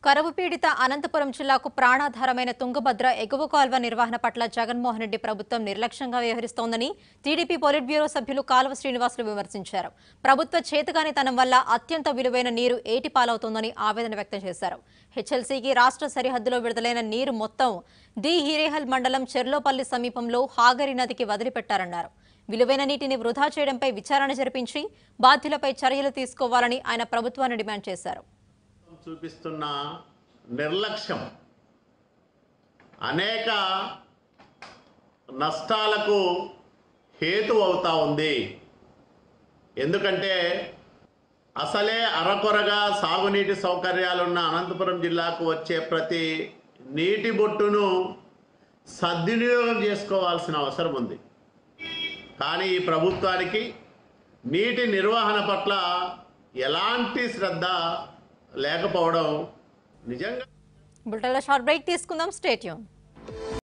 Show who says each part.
Speaker 1: కరువు పీడిత అనంతపురం జిల్లాకు ప్రాణాధారమైన తుంగభద్ర ఎగువ కాల్వ నిర్వహణ పట్ల జగన్మోహన్ రెడ్డి ప్రభుత్వం నిర్లక్ష్యంగా వ్యవహరిస్తోందని టీడీపీ పొలిట్ బ్యూరో సభ్యులు కాలువ శ్రీనివాసులు విమర్శించారు ప్రభుత్వ చేతగానితనం వల్ల అత్యంత విలువైన నీరు ఏటి పాలవుతోందని ఆవేదన వ్యక్తం చేశారు హెచ్ఎల్సీకి రాష్ట్ర సరిహద్దులో విడుదలైన నీరు మొత్తం డి హీరేహల్ మండలం చెర్లోపల్లి సమీపంలో హాగరి నదికి వదిలిపెట్టారన్నారు విలువైన నీటిని వృధా చేయడంపై విచారణ జరిపించి బాధ్యులపై చర్యలు తీసుకోవాలని ఆయన ప్రభుత్వాన్ని డిమాండ్ చేశారు
Speaker 2: చూపిస్తున్న నిర్లక్ష్యం అనేక నష్టాలకు హేతు అవుతా ఉంది ఎందుకంటే అసలే అరకొరగా సాగునీటి సౌకర్యాలున్న అనంతపురం జిల్లాకు వచ్చే ప్రతి నీటి బొట్టును సద్వినియోగం చేసుకోవాల్సిన అవసరం ఉంది కానీ ఈ ప్రభుత్వానికి నీటి నిర్వహణ పట్ల ఎలాంటి శ్రద్ధ లేకపోవడం నిజంగా
Speaker 1: బుల్టన్లో షార్ట్ బ్రేక్ తీసుకుందాం స్టేట్యూన్